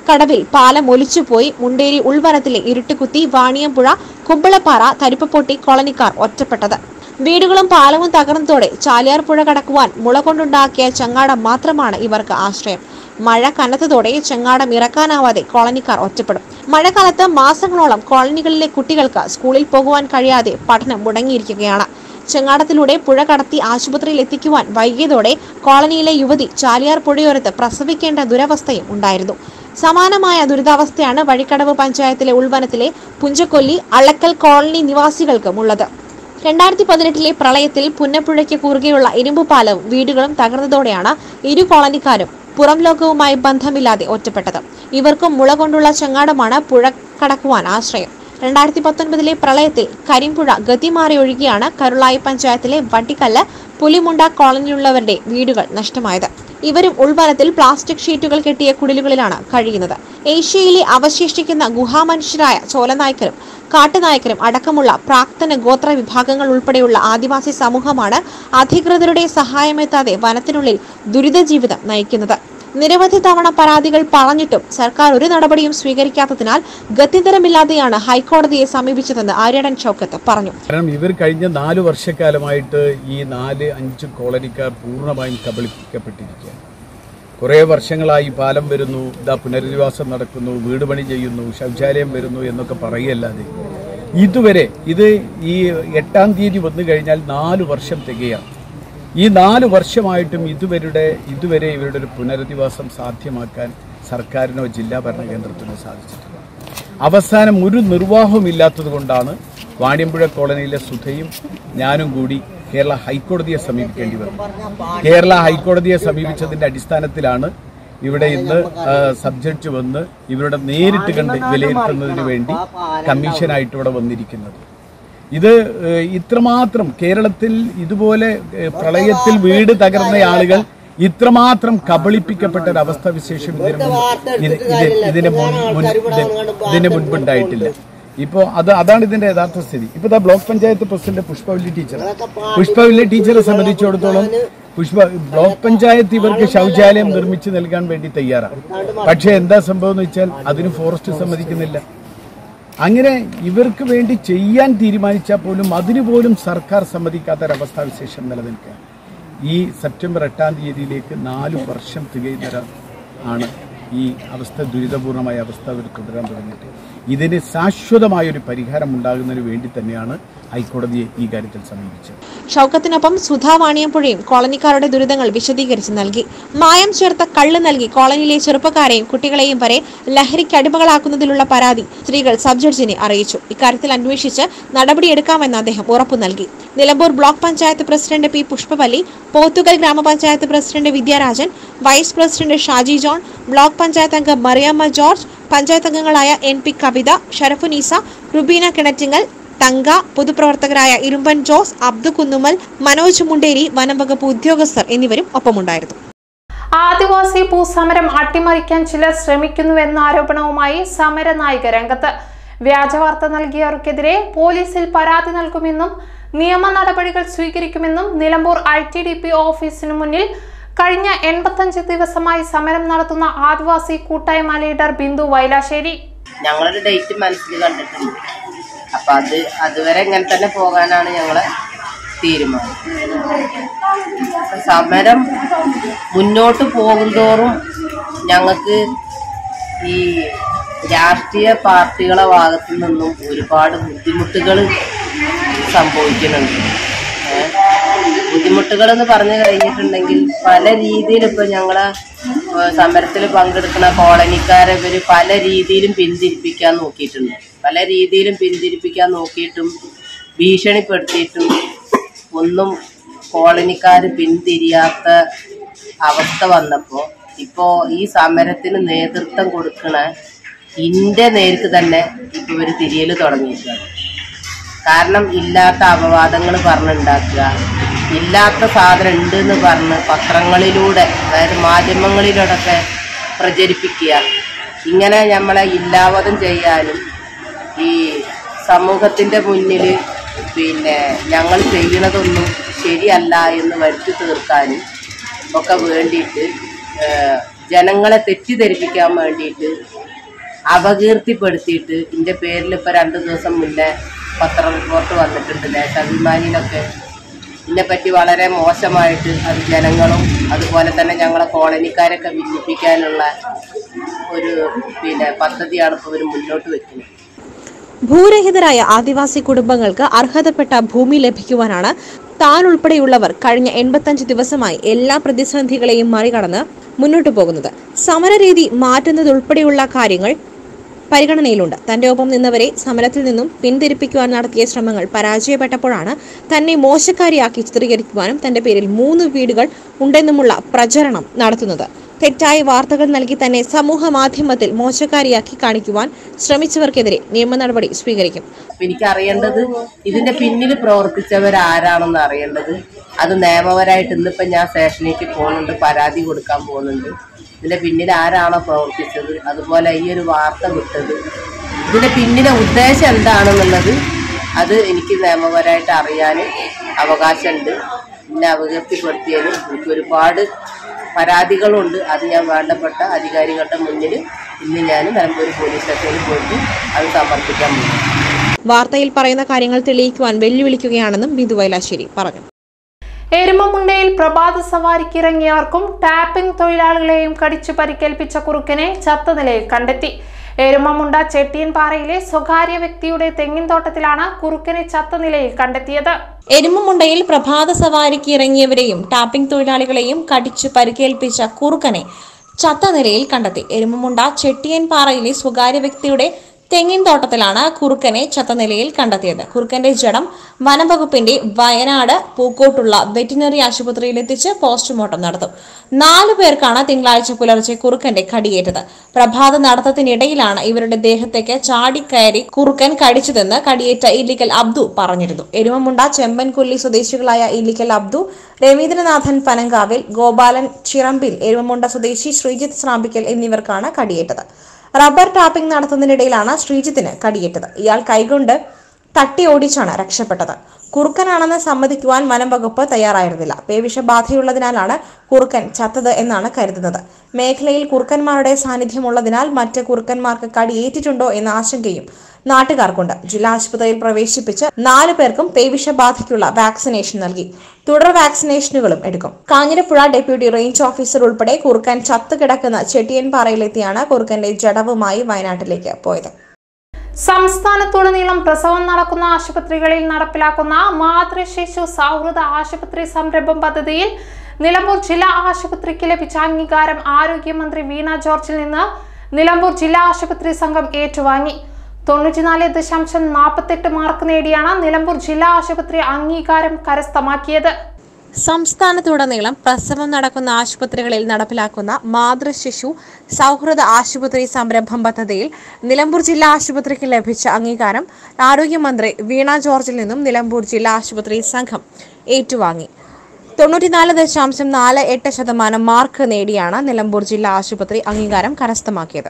കടവിൽ പാലം ഒലിച്ചുപോയി മുണ്ടേരി ഉൾവനത്തിലെ ഇരുട്ടുകുത്തി വാണിയമ്പുഴ കുമ്പളപ്പാറ തരിപ്പപ്പൊട്ടി കോളനിക്കാർ ഒറ്റപ്പെട്ടത് വീടുകളും പാലവും തകർന്നതോടെ ചാലിയാർ പുഴ കടക്കുവാൻ മുള കൊണ്ടുണ്ടാക്കിയ ചങ്ങാടം മാത്രമാണ് ഇവർക്ക് ആശ്രയം മഴ കനത്തതോടെ ചങ്ങാടം ഇറക്കാനാവാതെ കോളനിക്കാർ ഒറ്റപ്പെടും മഴക്കാലത്ത് മാസങ്ങളോളം കോളനികളിലെ കുട്ടികൾക്ക് സ്കൂളിൽ പോകുവാൻ കഴിയാതെ പഠനം മുടങ്ങിയിരിക്കുകയാണ് ചെങ്ങാടത്തിലൂടെ പുഴ കടത്തി ആശുപത്രിയിൽ എത്തിക്കുവാൻ വൈകിയതോടെ കോളനിയിലെ യുവതി ചാലിയാർ പുഴയോരത്ത് പ്രസവിക്കേണ്ട ദുരവസ്ഥയും ഉണ്ടായിരുന്നു സമാനമായ ദുരിതാവസ്ഥയാണ് വഴിക്കടവ് പഞ്ചായത്തിലെ ഉൾവനത്തിലെ പുഞ്ചക്കൊല്ലി അളക്കൽ കോളനി നിവാസികൾക്കും ഉള്ളത് രണ്ടായിരത്തി പതിനെട്ടിലെ പ്രളയത്തിൽ പുന്നപ്പുഴയ്ക്ക് കുറുകെയുള്ള ഇരുമ്പ് പാലവും വീടുകളും തകർന്നതോടെയാണ് ഇരു കോളനിക്കാരും പുറം ലോകവുമായി ബന്ധമില്ലാതെ ഒറ്റപ്പെട്ടത് ഇവർക്കും മുള കൊണ്ടുള്ള ചങ്ങാടമാണ് പുഴ കടക്കുവാൻ ആശ്രയം രണ്ടായിരത്തി പത്തൊൻപതിലെ പ്രളയത്തിൽ കരിമ്പുഴ ഗതിമാറി ഒഴുകിയാണ് കരുളായി പഞ്ചായത്തിലെ വട്ടിക്കല്ല് പുലിമുണ്ട കോളനിയിലുള്ളവരുടെ വീടുകൾ നഷ്ടമായത് ഇവരും ഉൾവനത്തിൽ പ്ലാസ്റ്റിക് ഷീറ്റുകൾ കെട്ടിയ കുടിലുകളിലാണ് കഴിയുന്നത് ഏഷ്യയിലെ അവശേഷിക്കുന്ന ഗുഹാമനുഷ്യരായ ചോലനായ്ക്കരും കാട്ടുനായ്ക്കരും അടക്കമുള്ള പ്രാക്തന ഗോത്ര വിഭാഗങ്ങൾ ഉൾപ്പെടെയുള്ള ആദിവാസി സമൂഹമാണ് അധികൃതരുടെ സഹായമെത്താതെ വനത്തിനുള്ളിൽ ദുരിത ജീവിതം നയിക്കുന്നത് നിരവധി തവണ പരാതികൾ പറഞ്ഞിട്ടും സർക്കാർ ഒരു നടപടിയും സ്വീകരിക്കാത്തതിനാൽ ഗത്യന്തരമില്ലാതെയാണ് ഹൈക്കോടതിയെ സമീപിച്ചതെന്ന് ആര്യടൻ ഷൗക്കത്ത് പറഞ്ഞു കാരണം ഇവർ കഴിഞ്ഞ നാല് വർഷക്കാലമായിട്ട് ഈ നാല് അഞ്ച് കോളനിക്കാർ പൂർണ്ണമായും കബളിപ്പിക്കപ്പെട്ടിരിക്കുകയാണ് കുറേ വർഷങ്ങളായി പാലം വരുന്നു ഇതാ പുനരധിവാസം നടക്കുന്നു വീട് പണി ചെയ്യുന്നു ശൗചാലയം വരുന്നു എന്നൊക്കെ പറയല്ലാതെ ഇതുവരെ ഇത് ഈ എട്ടാം തീയതി വന്നു കഴിഞ്ഞാൽ നാല് വർഷം തികയാണ് ഈ നാല് വർഷമായിട്ടും ഇതുവരുടെ ഇതുവരെ ഇവരുടെ ഒരു പുനരധിവാസം സാധ്യമാക്കാൻ സർക്കാരിനോ ജില്ലാ ഭരണകേന്ദ്രത്തിനോ സാധിച്ചിട്ടില്ല അവസാനം ഒരു നിർവാഹവുമില്ലാത്തത് കൊണ്ടാണ് വാണിയമ്പുഴ കോളനിയിലെ സുധയും ഞാനും കൂടി കേരള ഹൈക്കോടതിയെ സമീപിക്കേണ്ടി വന്നു കേരള ഹൈക്കോടതിയെ സമീപിച്ചതിന്റെ അടിസ്ഥാനത്തിലാണ് ഇവിടെ ഇന്ന് ആ, സബ് ജഡ്ജ് വന്ന് ഇവരുടെ നേരിട്ട് കണ്ട് വിലയിരുത്തുന്നതിന് വേണ്ടി കമ്മീഷനായിട്ട് ഇവിടെ വന്നിരിക്കുന്നത് ഇത് ഏഹ്, ഇത്രമാത്രം കേരളത്തിൽ ഇതുപോലെ ഏഹ്, പ്രളയത്തിൽ വീട് തകർന്ന ആളുകൾ ഇത്രമാത്രം കബളിപ്പിക്കപ്പെട്ട ഒരു അവസ്ഥ വിശേഷം ഇതിന് മുമ്പ് ഇത് ഇത് ഇതിന് മുൻ- മുൻ- ഇത് ഇതിന് മുൻപുണ്ടായിട്ടില്ല ഇപ്പോ അത് അതാണ് ഇതിന്റെ യഥാർത്ഥ സ്ഥിതി ഇപ്പൊ ദാ block panchayat president Pushpavalli teacher Pushpavalli ടീച്ചറെ സംബന്ധിച്ചിടത്തോളം പുഷ്പ ബ്ലോക്ക് പഞ്ചായത്ത് ഇവർക്ക് ശൗചാലയം നിർമ്മിച്ചു നൽകാൻ വേണ്ടി തയ്യാറാണ് പക്ഷെ എന്താ സംഭവം എന്ന് വെച്ചാൽ അതിന് ഫോറസ്റ്റ് സമ്മതിക്കുന്നില്ല അങ്ങനെ ഇവർക്ക് വേണ്ടി ചെയ്യാൻ തീരുമാനിച്ചാൽ പോലും അതിനു പോലും സർക്കാർ സമ്മതിക്കാത്ത ഒരവസ്ഥാവിശേഷം നിലനിൽക്കുക ഈ സെപ്റ്റംബർ എട്ടാം തീയതിയിലേക്ക് നാല് വർഷം തികയുന്ന ആണ് ഈ അവസ്ഥ ദുരിതപൂർണമായ അവസ്ഥ അവർ തുടരാൻ തുടങ്ങിയിട്ട് ഇതിന് ശാശ്വതമായ ഒരു പരിഹാരം ഉണ്ടാകുന്നതിന് വേണ്ടി തന്നെയാണ് ഹൈക്കോടതിയെ ഈ കാര്യത്തിൽ സമീപിച്ചത് ഷൗക്കത്തിനൊപ്പം സുധാ വാണിയമ്പുഴയും കോളനിക്കാരുടെ ദുരിതങ്ങൾ വിശദീകരിച്ച് നൽകി മായം ചേർത്ത കള്ള് നൽകി കോളനിയിലെ ചെറുപ്പക്കാരെയും കുട്ടികളെയും വരെ ലഹരിക്ക് അടിമകളാക്കുന്നതിലുള്ള പരാതി സ്ത്രീകൾ സബ് ജഡ്ജിനെ അറിയിച്ചു ഇക്കാര്യത്തിൽ അന്വേഷിച്ച് നടപടിയെടുക്കാമെന്ന് അദ്ദേഹം ഉറപ്പു നൽകി Nilambur block panchayat president P Pushpavalli Pothukal ഗ്രാമപഞ്ചായത്ത് president Vidyarajan vice president Shaji John block panchayat അംഗം മറിയാമ്മ ജോർജ് പഞ്ചായത്ത് അംഗങ്ങളായ എൻ പി കവിത ഷറഫുനീസ റുബീന കിണറ്റിങ്ങൽ തങ്ക പൊതുപ്രവർത്തകരായ ഇരുമ്പൻ ജോസ് അബ്ദു കുന്നുമൽ മനോജ് മുണ്ടേരി വനം വകുപ്പ് ഉദ്യോഗസ്ഥർ എന്നിവരും ഒപ്പമുണ്ടായിരുന്നു ആദിവാസി ഭൂസമരം അട്ടിമറിക്കാൻ ചിലർ ശ്രമിക്കുന്നുവെന്ന ആരോപണവുമായി സമരനായിക രംഗത്ത് വ്യാജവാർത്ത നൽകിയവർക്കെതിരെ പോലീസിൽ പരാതി നൽകുമെന്നും നിയമ നടപടികൾ സ്വീകരിക്കുമെന്നും Nilambur I T D P ഓഫീസിനു മുന്നിൽ കഴിഞ്ഞ എൺപത്തഞ്ച് ദിവസമായി സമരം നടത്തുന്ന ആദിവാസി കൂട്ടായ്മ ലീഡർ ബിന്ദു വൈലാശ്ശേരി ഞങ്ങളൊരു ഡേറ്റ് മനസ്സിൽ കണ്ടിട്ടുണ്ട് അപ്പൊ അത് അതുവരെ ഇങ്ങനെ തന്നെ പോകാനാണ് ഞങ്ങളെ തീരുമാനം സമരം മുന്നോട്ട് പോകുന്തോറും ഞങ്ങൾക്ക് ഈ രാഷ്ട്രീയ പാർട്ടികളെ ഭാഗത്തു നിന്നും ഒരുപാട് ബുദ്ധിമുട്ടുകൾ സംഭവിക്കുന്നുണ്ട് ഏ? ബുദ്ധിമുട്ടുകൾ എന്ന് പറഞ്ഞു കഴിഞ്ഞിട്ടുണ്ടെങ്കിൽ പല രീതിയിൽ ഇപ്പൊ ഞങ്ങളെ സമരത്തിൽ പങ്കെടുക്കുന്ന കോളനിക്കാരെ ഇവര് പല രീതിയിലും പിന്തിരിപ്പിക്കാൻ നോക്കിയിട്ടുണ്ട് പല രീതിയിലും പിന്തിരിപ്പിക്കാൻ നോക്കിയിട്ടും ഭീഷണിപ്പെടുത്തിയിട്ടും ഒന്നും കോളനിക്കാർ പിന്തിരിയാത്ത അവസ്ഥ വന്നപ്പോൾ ഇപ്പോൾ ഈ സമരത്തിന് നേതൃത്വം കൊടുക്കണ ഇന്റെ നേർക്ക് തന്നെ ഇപ്പൊ ഇവർ തിരിയൽ തുടങ്ങിയിട്ടുണ്ട് കാരണം ഇല്ലാത്ത അപവാദങ്ങൾ പറഞ്ഞുണ്ടാക്കുക ഇല്ലാത്ത സാധനം ഉണ്ട് എന്ന് പറഞ്ഞ് പത്രങ്ങളിലൂടെ അതായത് മാധ്യമങ്ങളിലൂടെയൊക്കെ പ്രചരിപ്പിക്കുക ഇങ്ങനെ നമ്മളെ ഇല്ലാവതം ചെയ്യാനും ഈ സമൂഹത്തിൻ്റെ മുന്നിൽ പിന്നെ ഞങ്ങൾ ചെയ്യണതൊന്നും ശരിയല്ല എന്ന് വരുത്തി തീർക്കാനും ഒക്കെ വേണ്ടിയിട്ട് ഏഹ്, ജനങ്ങളെ തെറ്റിദ്ധരിപ്പിക്കാൻ വേണ്ടിയിട്ട് അപകീർത്തിപ്പെടുത്തിയിട്ട് എൻ്റെ പേരിൽ ഇപ്പോൾ രണ്ട് ദിവസം മുന്നേ പത്ര റിപ്പോർട്ട് വന്നിട്ടുണ്ട് ദേശാഭിമാനിയിലൊക്കെ ഇതിനെ പറ്റി വളരെ മോശമായിട്ട് അത് ജനങ്ങളും അതുപോലെ തന്നെ ഞങ്ങളെ കോളനിക്കാരൊക്കെ ഭിന്നിപ്പിക്കാനുള്ള ഒരു പിന്നെ പദ്ധതിയാണ് ഇപ്പോൾ ഇവർ മുന്നോട്ട് വെക്കുന്നത് ഭൂരഹിതരായ ആദിവാസി കുടുംബങ്ങൾക്ക് അർഹതപ്പെട്ട ഭൂമി ലഭിക്കുവാനാണ് താൻ ഉൾപ്പെടെയുള്ളവർ കഴിഞ്ഞ എൺപത്തഞ്ച് ദിവസമായി എല്ലാ പ്രതിസന്ധികളെയും മറികടന്ന് മുന്നോട്ടു പോകുന്നത് സമരരീതി മാറ്റുന്നതുൾപ്പെടെയുള്ള കാര്യങ്ങൾ പരിഗണനയിലുണ്ട് തന്റെ ഒപ്പം നിന്നവരെ സമരത്തിൽ നിന്നും പിന്തിരിപ്പിക്കുവാൻ നടത്തിയ ശ്രമങ്ങൾ പരാജയപ്പെട്ടപ്പോഴാണ് തന്നെ മോശക്കാരിയാക്കി ചിത്രീകരിക്കുവാനും തന്റെ പേരിൽ മൂന്ന് വീടുകൾ ഉണ്ടെന്നുമുള്ള പ്രചരണം നടത്തുന്നത് തെറ്റായ വാർത്തകൾ നൽകി തന്നെ സമൂഹ മാധ്യമത്തിൽ മോശക്കാരിയാക്കി കാണിക്കുവാൻ ശ്രമിച്ചവർക്കെതിരെ നിയമ നടപടി സ്വീകരിക്കും അപ്പൊ എനിക്ക് അറിയേണ്ടത് ഇതിന്റെ പിന്നിൽ പ്രവർത്തിച്ചവർ ആരാണെന്ന് അറിയേണ്ടത് അത് നിയമപരമായിട്ട് ഇന്നിപ്പോ ഞാൻ സ്റ്റേഷനിലേക്ക് പോകുന്നുണ്ട് പരാതി കൊടുക്കാൻ പോകുന്നുണ്ട് ഇതിന്റെ പിന്നിൽ ആരാണോ പ്രവർത്തിച്ചത് അതുപോലെ ഈ ഒരു വാർത്ത വിട്ടത് ഇതിന്റെ പിന്നിലെ ഉദ്ദേശം എന്താണെന്നുള്ളത് അത് എനിക്ക് നിയമപരമായിട്ട് അറിയാൻ അവകാശമുണ്ട് എന്നെ അപകീർത്തിപ്പെടുത്തിയതിന് എനിക്ക് ഒരുപാട് പരാതികളുണ്ട് അത് ഞാൻ വേണ്ടപ്പെട്ട അധികാരികളുടെ മുന്നിൽ ഇന്ന് ഞാൻ നിലമ്പൂർ പോലീസ് സ്റ്റേഷനിൽ പോയിട്ട് അത് സമർപ്പിക്കാൻ പോകും വാർത്തയിൽ പറയുന്ന കാര്യങ്ങൾ തെളിയിക്കുവാൻ വെല്ലുവിളിക്കുകയാണെന്നും ബിന്ദു വൈലാശ്ശേരി പറഞ്ഞു എരുമമുണ്ടയിൽ പ്രഭാത സവാരിക്ക് ഇറങ്ങിയവർക്കും ടാപ്പിംഗ് തൊഴിലാളികളെയും കടിച്ചു പരിക്കേൽപ്പിച്ച കുറുക്കനെ ചത്ത നിലയിൽ കണ്ടെത്തി എരുമമുണ്ട ചെട്ടിയൻപാറയിലെ സ്വകാര്യ വ്യക്തിയുടെ തെങ്ങിൻ തോട്ടത്തിലാണ് കുറുക്കനെ ചത്ത നിലയിൽ കണ്ടെത്തിയത് എരുമമുണ്ടയിൽ പ്രഭാത സവാരിക്ക് ഇറങ്ങിയവരെയും ടാപ്പിംഗ് തൊഴിലാളികളെയും കടിച്ചു പരിക്കേൽപ്പിച്ച കുറുക്കനെ ചത്ത നിലയിൽ കണ്ടെത്തി എരുമമുണ്ട ചെട്ടിയൻപാറയിലെ സ്വകാര്യ വ്യക്തിയുടെ തെങ്ങിൻ തോട്ടത്തിലാണ് കുറുക്കനെ ചത്ത നിലയിൽ കണ്ടെത്തിയത് കുറുക്കന്റെ ജഡം വനംവകുപ്പിന്റെ വയനാട് പൂക്കോട്ടുള്ള വെറ്റിനറി ആശുപത്രിയിൽ എത്തിച്ച് പോസ്റ്റ്മോർട്ടം നടത്തും നാലു പേർക്കാണ് തിങ്കളാഴ്ച പുലർച്ചെ കുറുക്കന്റെ കടിയേറ്റത് പ്രഭാത നടത്തത്തിനിടയിലാണ് ഇവരുടെ ദേഹത്തേക്ക് ചാടിക്കയറി കുറുക്കൻ കടിച്ചതെന്ന് കടിയേറ്റ ഇല്ലിക്കൽ അബ്ദു പറഞ്ഞിരുന്നു എരുമമുണ്ട ചെമ്പൻകൊല്ലി സ്വദേശികളായ ഇല്ലിക്കൽ അബ്ദു രവീന്ദ്രനാഥൻ പനങ്കാവിൽ ഗോപാലൻ ചിറമ്പിൽ എരുമമുണ്ട സ്വദേശി ശ്രീജിത്ത് ശ്രാമ്പിക്കൽ എന്നിവർക്കാണ് കടിയേറ്റത് റബ്ബർ ടാപ്പിംഗ് നടത്തുന്നതിനിടയിലാണ് ശ്രീജിത്തിന് കടിയേറ്റത് ഇയാൾ കൈകൊണ്ട് തട്ടി ഓടിച്ചാണ് രക്ഷപ്പെട്ടത് കുറുക്കനാണെന്ന് സമ്മതിക്കുവാൻ വനം വകുപ്പ് തയ്യാറായിരുന്നില്ല പേവിഷബാധയുള്ളതിനാലാണ് കുറുക്കൻ ചത്തത് എന്നാണ് കരുതുന്നത് മേഖലയിൽ കുറുക്കന്മാരുടെ സാന്നിധ്യമുള്ളതിനാൽ മറ്റ് കുറുക്കന്മാർക്ക് കടിയേറ്റിട്ടുണ്ടോ എന്ന ആശങ്കയും നാട്ടുകാർക്കുണ്ട് ജില്ലാ ആശുപത്രിയിൽ പ്രവേശിപ്പിച്ച് നാല് പേർക്കും പേവിഷബാധയ്ക്കുള്ള വാക്സിനേഷൻ നൽകി തുടർ വാക്സിനേഷനുകളും എടുക്കും കാഞ്ഞിരപ്പുഴ ഡെപ്യൂട്ടി റേഞ്ച് ഓഫീസർ ഉൾപ്പെടെ കുറുക്കൻ ചത്തുകിടക്കുന്ന ചെട്ടിയൻപാറയിലെത്തിയാണ് കുറുക്കന്റെ ജഡവുമായി വയനാട്ടിലേക്ക് പോയത് സംസ്ഥാനത്തുടനീളം പ്രസവം നടക്കുന്ന ആശുപത്രികളിൽ നടപ്പിലാക്കുന്ന മാതൃശിശു സൗഹൃദ ആശുപത്രി സംരംഭം പദ്ധതിയിൽ നിലമ്പൂർ ജില്ലാ ആശുപത്രിക്ക് ലഭിച്ച അംഗീകാരം ആരോഗ്യമന്ത്രി വീണ ജോർജിൽ നിന്ന് നിലമ്പൂർ ജില്ലാ ആശുപത്രി സംഘം ഏറ്റുവാങ്ങി തൊണ്ണൂറ്റിനാല് ദശാംശം നാൽപ്പത്തെട്ട് മാർക്ക് നേടിയാണ് നിലമ്പൂർ ജില്ലാ ആശുപത്രി അംഗീകാരം കരസ്ഥമാക്കിയത് സംസ്ഥാനത്തുടനീളം പ്രസവം നടക്കുന്ന ആശുപത്രികളിൽ നടപ്പിലാക്കുന്ന മാതൃശിശു സൗഹൃദ ആശുപത്രി സംരംഭം പദ്ധതിയിൽ നിലമ്പൂർ ജില്ലാ ആശുപത്രിക്ക് ലഭിച്ച അംഗീകാരം ആരോഗ്യമന്ത്രി വീണ ജോർജിൽ നിന്നും നിലമ്പൂർ ജില്ലാ ആശുപത്രി സംഘം ഏറ്റുവാങ്ങി തൊണ്ണൂറ്റിനാല് ദശാംശം നാല് എട്ട് ശതമാനം മാർക്ക് നേടിയാണ് നിലമ്പൂർ ജില്ലാ ആശുപത്രി അംഗീകാരം കരസ്ഥമാക്കിയത്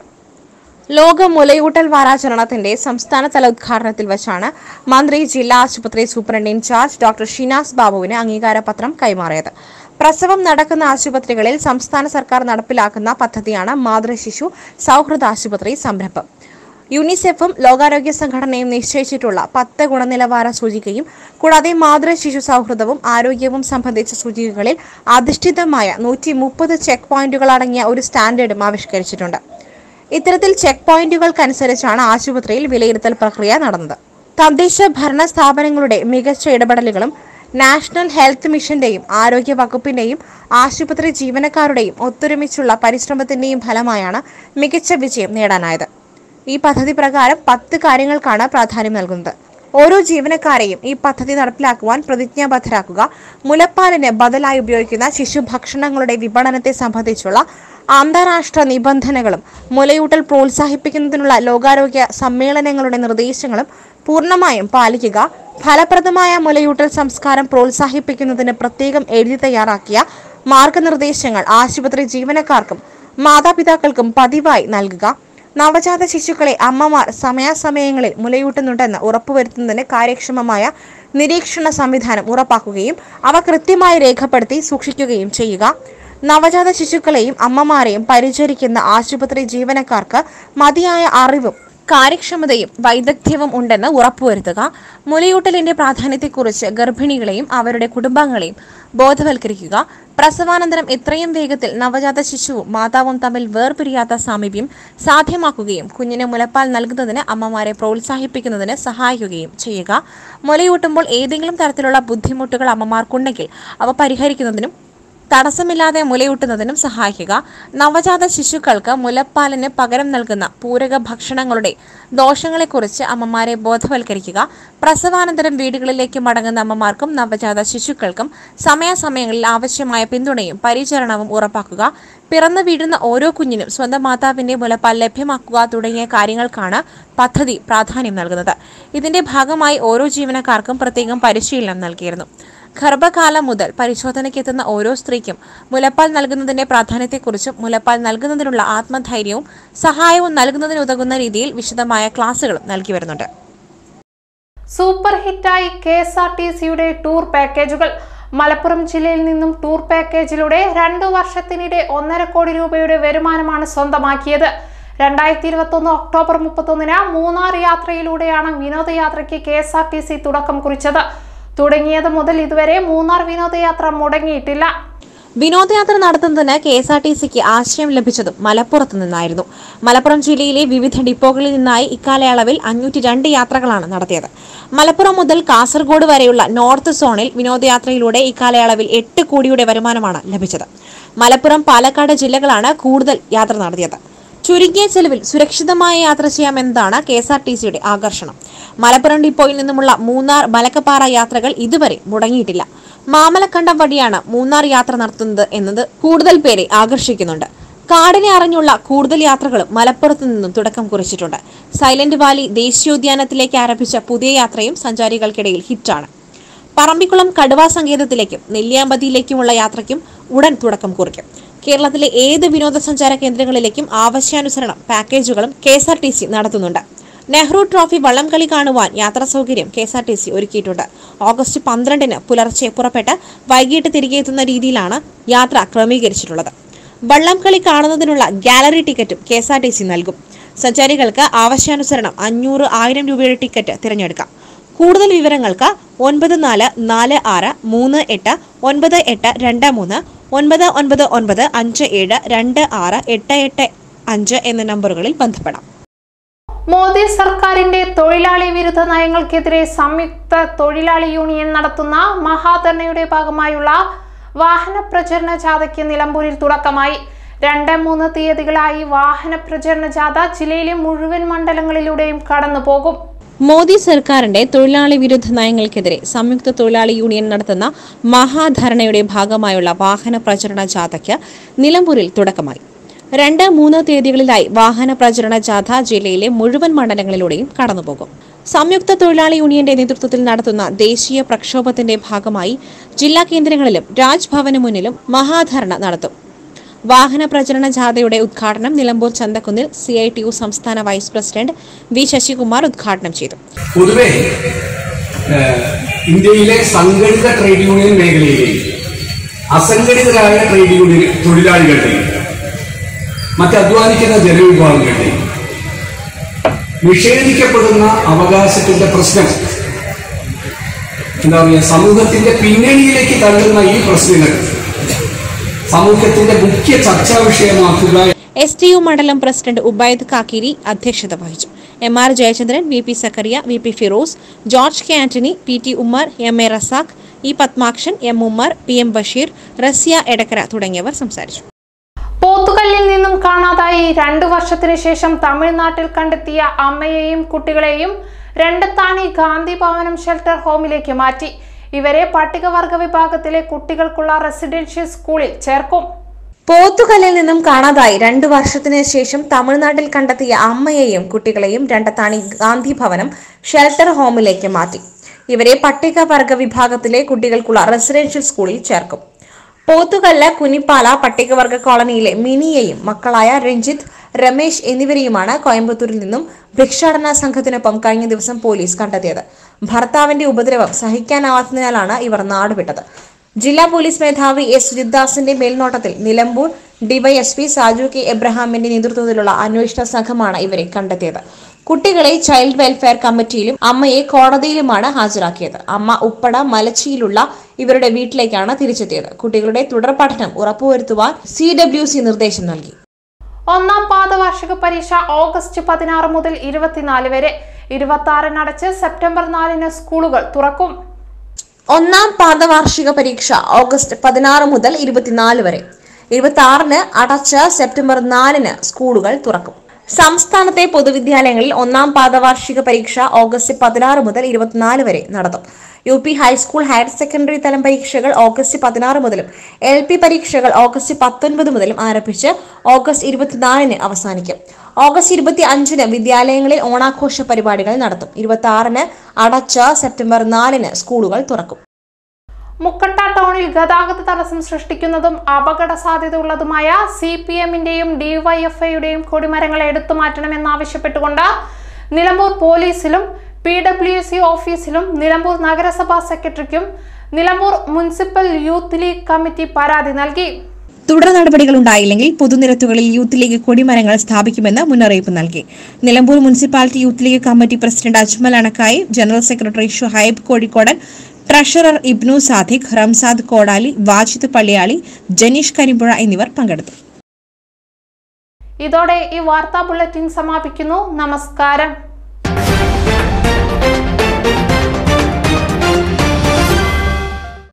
ലോക മുലയൂട്ടൽ വാരാചരണത്തിന്റെ സംസ്ഥാനതല ഉദ്ഘാടനത്തിൽ വച്ചാണ് മന്ത്രി ജില്ലാ ആശുപത്രി സൂപ്രണ്ട് ഇൻചാർജ് ഡോക്ടർ ഷിനാസ് ബാബുവിന് അംഗീകാരപത്രം കൈമാറിയത് പ്രസവം നടക്കുന്ന ആശുപത്രികളിൽ സംസ്ഥാന സർക്കാർ നടപ്പിലാക്കുന്ന പദ്ധതിയാണ് മാതൃശിശു സൗഹൃദ ആശുപത്രി സംരംഭം യുനിസെഫും ലോകാരോഗ്യ സംഘടനയും നിശ്ചയിച്ചിട്ടുള്ള പത്ത് ഗുണനിലവാര സൂചികയും കൂടാതെ മാതൃ ശിശു സൗഹൃദവും ആരോഗ്യവും സംബന്ധിച്ച സൂചികകളിൽ അധിഷ്ഠിതമായ നൂറ്റി മുപ്പത് ചെക്ക് പോയിന്റുകൾ അടങ്ങിയ ഒരു സ്റ്റാൻഡേർഡും ആവിഷ്കരിച്ചിട്ടുണ്ട് ഇത്തരത്തിൽ ചെക്ക് പോയിന്റുകൾക്കനുസരിച്ചാണ് ആശുപത്രിയിൽ വിലയിരുത്തൽ പ്രക്രിയ നടന്നത് തദ്ദേശ ഭരണ സ്ഥാപനങ്ങളുടെ മികച്ച ഇടപെടലുകളും നാഷണൽ ഹെൽത്ത് മിഷന്റെയും ആരോഗ്യ വകുപ്പിന്റെയും ആശുപത്രി ജീവനക്കാരുടെയും ഒത്തൊരുമിച്ചുള്ള പരിശ്രമത്തിന്റെയും ഫലമായാണ് മികച്ച വിജയം നേടാനായത് ഈ പദ്ധതി പ്രകാരം പത്ത് കാര്യങ്ങൾക്കാണ് പ്രാധാന്യം നൽകുന്നത് ഓരോ ജീവനക്കാരെയും ഈ പദ്ധതി നടപ്പിലാക്കുവാൻ പ്രതിജ്ഞാബദ്ധരാക്കുക മുലപ്പാലിന് ബദലായി ഉപയോഗിക്കുന്ന ശിശുഭക്ഷണങ്ങളുടെ വിപണനത്തെ സംബന്ധിച്ചുള്ള അന്താരാഷ്ട്ര നിബന്ധനകളും മുലയൂട്ടൽ പ്രോത്സാഹിപ്പിക്കുന്നതിനുള്ള ലോകാരോഗ്യ സമ്മേളനങ്ങളുടെ നിർദ്ദേശങ്ങളും പൂർണ്ണമായും പാലിക്കുക ഫലപ്രദമായ മുലയൂട്ടൽ സംസ്കാരം പ്രോത്സാഹിപ്പിക്കുന്നതിന് പ്രത്യേകം എഴുതി തയ്യാറാക്കിയ മാർഗനിർദ്ദേശങ്ങൾ ആശുപത്രി ജീവനക്കാർക്കും മാതാപിതാക്കൾക്കും പതിവായി നൽകുക നവജാത ശിശുക്കളെ അമ്മമാർ സമയാസമയങ്ങളിൽ മുലയൂട്ടുന്നുണ്ടെന്ന് ഉറപ്പുവരുത്തുന്നതിന് കാര്യക്ഷമമായ നിരീക്ഷണ സംവിധാനം ഉറപ്പാക്കുകയും അവ കൃത്യമായി രേഖപ്പെടുത്തി സൂക്ഷിക്കുകയും ചെയ്യുക നവജാത ശിശുക്കളെയും അമ്മമാരെയും പരിചരിക്കുന്ന ആശുപത്രി ജീവനക്കാർക്ക് മതിയായ അറിവും കാര്യക്ഷമതയും വൈദഗ്ധ്യവും ഉണ്ടെന്ന് ഉറപ്പുവരുത്തുക മുലയൂട്ടലിന്റെ പ്രാധാന്യത്തെക്കുറിച്ച് ഗർഭിണികളെയും അവരുടെ കുടുംബാംഗങ്ങളെയും ബോധവൽക്കരിക്കുക പ്രസവാനന്തരം എത്രയും വേഗത്തിൽ നവജാത ശിശുവും മാതാവും തമ്മിൽ വേർപിരിയാത്ത സാമീപ്യം സാധ്യമാക്കുകയും കുഞ്ഞിന് മുലപ്പാൽ നൽകുന്നതിന് അമ്മമാരെ പ്രോത്സാഹിപ്പിക്കുന്നതിന് സഹായിക്കുകയും ചെയ്യുക മുലയൂട്ടുമ്പോൾ ഏതെങ്കിലും തരത്തിലുള്ള ബുദ്ധിമുട്ടുകൾ അമ്മമാർക്കുണ്ടെങ്കിൽ അവ പരിഹരിക്കുന്നതിനും തടസ്സമില്ലാതെ മുലയൂട്ടുന്നതിനും സഹായിക്കുക നവജാത ശിശുക്കൾക്ക് മുലപ്പാലിന് പകരം നൽകുന്ന പൂരക ഭക്ഷണങ്ങളുടെ ദോഷങ്ങളെക്കുറിച്ച് അമ്മമാരെ ബോധവൽക്കരിക്കുക പ്രസവാനന്തരം വീടുകളിലേക്ക് മടങ്ങുന്ന അമ്മമാർക്കും നവജാത ശിശുക്കൾക്കും സമയാസമയങ്ങളിൽ ആവശ്യമായ പിന്തുണയും പരിചരണവും ഉറപ്പാക്കുക പിറന്നു വീഴുന്ന ഓരോ കുഞ്ഞിനും സ്വന്തം മാതാവിന്റെ മുലപ്പാൽ ലഭ്യമാക്കുക തുടങ്ങിയ കാര്യങ്ങൾക്കാണ് പദ്ധതി പ്രാധാന്യം നൽകുന്നത് ഇതിന്റെ ഭാഗമായി ഓരോ ജീവനക്കാർക്കും പ്രത്യേകം പരിശീലനം നൽകിയിരുന്നു ഗർഭകാലം മുതൽ പരിശോധനയ്ക്കെത്തുന്ന ഓരോ സ്ത്രീക്കും മുലപ്പാൽ നൽകുന്നതിന്റെ പ്രാധാന്യത്തെക്കുറിച്ചും മുലപ്പാൽ നൽകുന്നതിനുള്ള ആത്മധൈര്യവും സഹായവും നൽകുന്നതിനുതകുന്ന രീതിയിൽ വിശദമായ ക്ലാസുകളും നൽകി വരുന്നുണ്ട് സൂപ്പർ ഹിറ്റായി കെ എസ് ആർ ടി സിയുടെ ടൂർ പാക്കേജുകൾ മലപ്പുറം ജില്ലയിൽ നിന്നും ടൂർ പാക്കേജിലൂടെ രണ്ടു വർഷത്തിനിടെ ഒന്നര കോടി രൂപയുടെ വരുമാനമാണ് സ്വന്തമാക്കിയത് രണ്ടായിരത്തി ഇരുപത്തൊന്ന് ഒക്ടോബർ മുപ്പത്തൊന്നിന് മൂന്നാർ യാത്രയിലൂടെയാണ് വിനോദയാത്രയ്ക്ക് K S R T C തുടക്കം കുറിച്ചത് തുടങ്ങിയത് മുതൽ ഇതുവരെ മൂന്നാർ വിനോദയാത്ര മുടങ്ങിയിട്ടില്ല വിനോദയാത്ര നടത്തുന്നതിന് കെ എസ് ആർ ടി സിക്ക് ആശയം ലഭിച്ചതും മലപ്പുറത്ത് നിന്നായിരുന്നു മലപ്പുറം ജില്ലയിലെ വിവിധ ഡിപ്പോകളിൽ നിന്നായി ഇക്കാലയളവിൽ അഞ്ഞൂറ്റി രണ്ട് യാത്രകളാണ് നടത്തിയത് മലപ്പുറം മുതൽ കാസർഗോഡ് വരെയുള്ള നോർത്ത് സോണിൽ വിനോദയാത്രയിലൂടെ ഇക്കാലയളവിൽ എട്ട് കോടിയുടെ വരുമാനമാണ് ലഭിച്ചത് മലപ്പുറം പാലക്കാട് ജില്ലകളാണ് കൂടുതൽ യാത്ര നടത്തിയത് ചുരുങ്ങിയ ചെലവിൽ സുരക്ഷിതമായ യാത്ര ചെയ്യാമെന്നതാണ് കെ എസ് ആർ ടി സിയുടെ ആകർഷണം മലപ്പുറം ഡിപ്പോയിൽ നിന്നുമുള്ള മൂന്നാർ മലക്കപ്പാറ യാത്രകൾ ഇതുവരെ മുടങ്ങിയിട്ടില്ല മാമലക്കണ്ടം വഴിയാണ് മൂന്നാർ യാത്ര നടത്തുന്നത് എന്നത് കൂടുതൽ പേരെ ആകർഷിക്കുന്നുണ്ട് കാടിനെ അറിഞ്ഞുള്ള കൂടുതൽ യാത്രകളും മലപ്പുറത്ത് നിന്നും തുടക്കം കുറിച്ചിട്ടുണ്ട് സൈലന്റ് വാലി ദേശീയോദ്യാനത്തിലേക്ക് ആരംഭിച്ച പുതിയ യാത്രയും സഞ്ചാരികൾക്കിടയിൽ ഹിറ്റാണ് പറമ്പിക്കുളം കടുവാ സങ്കേതത്തിലേക്കും നെല്ലിയാമ്പതിയിലേക്കുമുള്ള യാത്രയ്ക്കും ഉടൻ തുടക്കം കുറിക്കും കേരളത്തിലെ ഏത് വിനോദസഞ്ചാര കേന്ദ്രങ്ങളിലേക്കും ആവശ്യാനുസരണം പാക്കേജുകളും K S R T C നടത്തുന്നുണ്ട് നെഹ്റു ട്രോഫി വള്ളംകളി കാണുവാൻ യാത്രാ സൗകര്യം K S R T C ഒരുക്കിയിട്ടുണ്ട് ഓഗസ്റ്റ് പന്ത്രണ്ടിന് പുലർച്ചെ പുറപ്പെട്ട് വൈകിട്ട് തിരികെ എത്തുന്ന രീതിയിലാണ് യാത്ര ക്രമീകരിച്ചിട്ടുള്ളത് വള്ളംകളി കാണുന്നതിനുള്ള ഗാലറി ടിക്കറ്റും K S R T C നൽകും സഞ്ചാരികൾക്ക് ആവശ്യാനുസരണം അഞ്ഞൂറ് ആയിരം രൂപയുടെ ടിക്കറ്റ് തിരഞ്ഞെടുക്കാം കൂടുതൽ വിവരങ്ങൾക്ക് ഒൻപത് നാല് നാല് ആറ് മൂന്ന് എട്ട് ഒൻപത് എട്ട് രണ്ട് മൂന്ന് ഒൻപത് ഒൻപത് ഒൻപത് അഞ്ച് ഏഴ് രണ്ട് ആറ് എട്ട് എട്ട് അഞ്ച് എന്ന നമ്പറുകളിൽ ബന്ധപ്പെടാം മോദി സർക്കാരിന്റെ തൊഴിലാളി വിരുദ്ധ നയങ്ങൾക്കെതിരെ സംയുക്ത തൊഴിലാളി യൂണിയൻ നടത്തുന്ന മഹാധർണയുടെ ഭാഗമായുള്ള വാഹന പ്രചരണ ജാഥയ്ക്ക് നിലമ്പൂരിൽ തുടക്കമായി രണ്ട് മൂന്ന് തീയതികളായി വാഹന പ്രചരണ ജാഥ ജില്ലയിലെ മുഴുവൻ മണ്ഡലങ്ങളിലൂടെയും കടന്നുപോകും മോദി സർക്കാരിന്റെ തൊഴിലാളി വിരുദ്ധ നയങ്ങൾക്കെതിരെ സംയുക്ത തൊഴിലാളി യൂണിയൻ നടത്തുന്ന മഹാധരണയുടെ ഭാഗമായുള്ള വാഹന പ്രചരണ ജാഥയ്ക്ക് നിലമ്പൂരിൽ തുടക്കമായി രണ്ട് മൂന്ന് തീയതികളിലായി വാഹന പ്രചരണ ജാഥ ജില്ലയിലെ മുഴുവൻ മണ്ഡലങ്ങളിലൂടെയും കടന്നുപോകും സംയുക്ത തൊഴിലാളി യൂണിയന്റെ നേതൃത്വത്തിൽ നടത്തുന്ന ദേശീയ പ്രക്ഷോഭത്തിന്റെ ഭാഗമായി ജില്ലാ കേന്ദ്രങ്ങളിലും രാജ്ഭവന് മുന്നിലും മഹാധരണ നടത്തും വാഹന പ്രചരണ ജാഥയുടെ ഉദ്ഘാടനം നിലമ്പൂർ ചന്തക്കുന്നിൽ സി ഐ ടി യു സംസ്ഥാന വൈസ് പ്രസിഡന്റ് വി ശശികുമാർ ഉദ്ഘാടനം ചെയ്തു പൊതുവെ ഏഹ്, ഇന്ത്യയിലെ സംഘടിത ട്രേഡ് യൂണിയൻ മേഖലയിലെയും അസംഘടിതരായ ട്രേഡ് യൂണിയൻ തൊഴിലാളികളുടെയും മറ്റ് അധ്വാനിക്കുന്ന ജനവിഭാഗങ്ങളുടെയും നിഷേധിക്കപ്പെടുന്ന അവകാശത്തിന്റെ പ്രശ്നം എന്താ പറയുക സമൂഹത്തിന്റെ പിന്നണിയിലേക്ക് തള്ളുന്ന ഈ പ്രശ്നങ്ങൾ സമൂഹത്തിന്റെ മുഖ്യ ചർച്ചാ വിഷയമാക്കുക എസ് ടി യു മണ്ഡലം പ്രസിഡന്റ് ഉബൈദ് കാക്കിരി അധ്യക്ഷത വഹിച്ചു M R Jayachandran V P Zakariya V P Firoz George K Antony P T Ummer M A Razak E Padmakshan M Ummer P M Basheer Rasiya Edakkara തുടങ്ങിയവർ സംസാരിച്ചു പോത്തുകല്ലിൽ നിന്നും കാണാതായി രണ്ടു വർഷത്തിനു ശേഷം തമിഴ്നാട്ടിൽ കണ്ടെത്തിയ അമ്മയെയും കുട്ടികളെയും രണ്ടത്താണി ഗാന്ധി ഭവനം ഷെൽട്ടർ ഹോമിലേക്ക് മാറ്റി ഇവരെ പട്ടികവർഗ വിഭാഗത്തിലെ കുട്ടികൾക്കുള്ള റെസിഡൻഷ്യൽ സ്കൂളിൽ ചേർക്കും പോത്തുകല്ലിൽ നിന്നും കാണാതായി രണ്ടു വർഷത്തിന് ശേഷം തമിഴ്നാട്ടിൽ കണ്ടെത്തിയ അമ്മയെയും കുട്ടികളെയും രണ്ടത്താണി ഗാന്ധി ഭവനം ഷെൽട്ടർ ഹോമിലേക്ക് മാറ്റി ഇവരെ പട്ടികവർഗ വിഭാഗത്തിലെ കുട്ടികൾക്കുള്ള റെസിഡൻഷ്യൽ സ്കൂളിൽ ചേർക്കും പോത്തുകല്ല് കുനിപ്പാല പട്ടികവർഗ കോളനിയിലെ മിനിയെയും മക്കളായ രഞ്ജിത്ത് രമേശ് എന്നിവരെയുമാണ് കോയമ്പത്തൂരിൽ നിന്നും ഭിക്ഷാടന സംഘത്തിനൊപ്പം കഴിഞ്ഞ ദിവസം പോലീസ് കണ്ടെത്തിയത് ഭർത്താവിന്റെ ഉപദ്രവം സഹിക്കാനാവാത്തതിനാലാണ് ഇവർ നാടുവിട്ടത് ജില്ലാ പോലീസ് മേധാവി എസ് സുജിത്ദാസിന്റെ മേൽനോട്ടത്തിൽ നിലമ്പൂർ ഡിവൈഎസ്പി സാജു കെ എബ്രഹാമിന്റെ നേതൃത്വത്തിലുള്ള അന്വേഷണ സംഘമാണ് ഇവരെ കണ്ടെത്തിയത് കുട്ടികളെ ചൈൽഡ് വെൽഫെയർ കമ്മിറ്റിയിലും അമ്മയെ കോടതിയിലുമാണ് ഹാജരാക്കിയത് അമ്മ ഉപ്പട മലച്ചിയിലുള്ള ഇവരുടെ വീട്ടിലേക്കാണ് തിരിച്ചെത്തിയത് കുട്ടികളുടെ തുടർ പഠനം ഉറപ്പുവരുത്തുവാൻ സി ഡബ്ല്യു സി നിർദ്ദേശം നൽകി ഒന്നാം പാദ വാർഷിക പരീക്ഷ ഓഗസ്റ്റ് പതിനാറ് മുതൽ ഇരുപത്തിനാല് വരെ ഇരുപത്തി ആറിനടച്ച് സെപ്റ്റംബർ നാലിന് സ്കൂളുകൾ തുറക്കും ഒന്നാം പാദ വാർഷിക പരീക്ഷ ഓഗസ്റ്റ് പതിനാറ് മുതൽ ഇരുപത്തിനാല് വരെ ഇരുപത്തി ആറിന് അടച്ച് സെപ്റ്റംബർ നാലിന് സ്കൂളുകൾ തുറക്കും സംസ്ഥാനത്തെ പൊതുവിദ്യാലയങ്ങളിൽ ഒന്നാം പാദ വാർഷിക പരീക്ഷ ഓഗസ്റ്റ് പതിനാറ് മുതൽ ഇരുപത്തിനാല് വരെ നടത്തും U P high school higher secondary തലം പരീക്ഷകൾ ഓഗസ്റ്റ് പതിനാറ് മുതലും എൽ പി പരീക്ഷകൾ ഓഗസ്റ്റ് പത്തൊൻപത് മുതലും ആരംഭിച്ച് ഓഗസ്റ്റ് ഇരുപത്തിനാലിന് അവസാനിക്കും ഓഗസ്റ്റ് ഇരുപത്തി അഞ്ചിന് വിദ്യാലയങ്ങളിൽ ഓണാഘോഷ പരിപാടികൾ നടത്തും ഇരുപത്തി ആറിന് അടച്ച സെപ്റ്റംബർ നാലിന് സ്കൂളുകൾ തുറക്കും മുക്കട്ട ടൗണിൽ ഗതാഗത തടസ്സം സൃഷ്ടിക്കുന്നതും അപകട സാധ്യതയുള്ളതുമായ സി പി എമ്മിന്റെയും ഡിവൈഎഫ്ഐയുടെയും കൊടിമരങ്ങൾ എടുത്തു മാറ്റണമെന്നാവശ്യപ്പെട്ടുകൊണ്ട് നിലമ്പൂർ പോലീസിലും പി ഡബ്ല്യു സി ഓഫീസിലും നിലമ്പൂർ നഗരസഭാ സെക്രട്ടറിക്കും Nilambur municipal youth league committee പരാതി നൽകി തുടർ നടപടികൾ ഉണ്ടായില്ലെങ്കിൽ പൊതുനിരത്തുകളിൽ യൂത്ത് ലീഗ് കൊടിമരങ്ങൾ സ്ഥാപിക്കുമെന്ന് മുന്നറിയിപ്പ് നൽകി Nilambur municipality youth league committee president Ajmal Anakkayi general secretary Shuhaib Kozhikodan treasurer Ibnu Sadiq Ramsad Kodali Wajid Palliyali Janeesh Karimpuzha എന്നിവർ പങ്കെടുത്തു ഇതോടെ ഈ വാർത്താ ബുള്ളറ്റിൻ സമാപിക്കുന്നു നമസ്കാരം